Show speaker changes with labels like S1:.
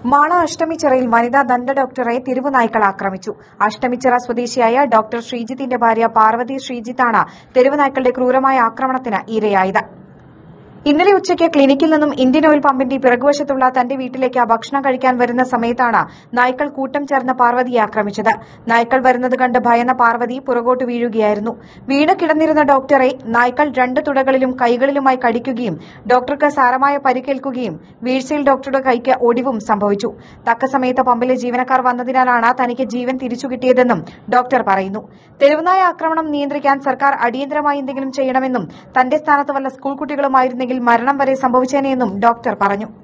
S1: മാള അഷ്ടമിച്ചിറയിൽ വനിതാ ദന്ത ഡോക്ടറെ തെരുവുനായ്ക്കൾ ആക്രമിച്ചു അഷ്ടമിച്ചിറ സ്വദേശിയായ ഡോക്ടർ ശ്രീജിത്തിന്റെ ഭാര്യ പാർവതി ശ്രീജിത്താണ് തെരുവുനായ്ക്കളുടെ ക്രൂരമായ ആക്രമണത്തിന് ഇരയായത് ഇന്നലെ ഉച്ചയ്ക്ക് ക്ലിനിക്കിൽ നിന്നും ഇന്ത്യൻ ഓയിൽ പമ്പിന്റെ പിറകുവശത്തുള്ള തന്റെ വീട്ടിലേക്ക് ഭക്ഷണം കഴിക്കാൻ വരുന്ന സമയത്താണ് നായ്ക്കൾ കൂട്ടം ചേർന്ന് പാർവതിയെ ആക്രമിച്ചത് നായ്ക്കൾ വരുന്നത് കണ്ട് ഭയന്ന പാർവതി പുറകോട്ട് വീഴുകയായിരുന്നു വീണ് കിടന്നിരുന്ന ഡോക്ടറെ നായ്ക്കൾ രണ്ട് തുടകളിലും കൈകളിലുമായി കടിക്കുകയും ഡോക്ടർക്ക് സാരമായ പരിക്കേൽക്കുകയും വീഴ്ചയിൽ ഡോക്ടറുടെ കൈക്ക് ഒടിവും സംഭവിച്ചു തക്ക സമയത്ത് പമ്പിലെ ജീവനക്കാർ വന്നതിനാലാണ് തനിക്ക് ജീവൻ തിരിച്ചു കിട്ടിയതെന്നും ഡോക്ടർ പറയുന്നു തെരുവുനായ ആക്രമണം നിയന്ത്രിക്കാൻ സർക്കാർ അടിയന്തരമായി എന്തെങ്കിലും ചെയ്യണമെന്നും തന്റെ സ്ഥാനത്ത് വല്ല സ്കൂൾ കുട്ടികളുമായിരുന്നെങ്കിൽ മരണം വരെ സംഭവിച്ചേനെയെന്നും ഡോക്ടർ പറഞ്ഞു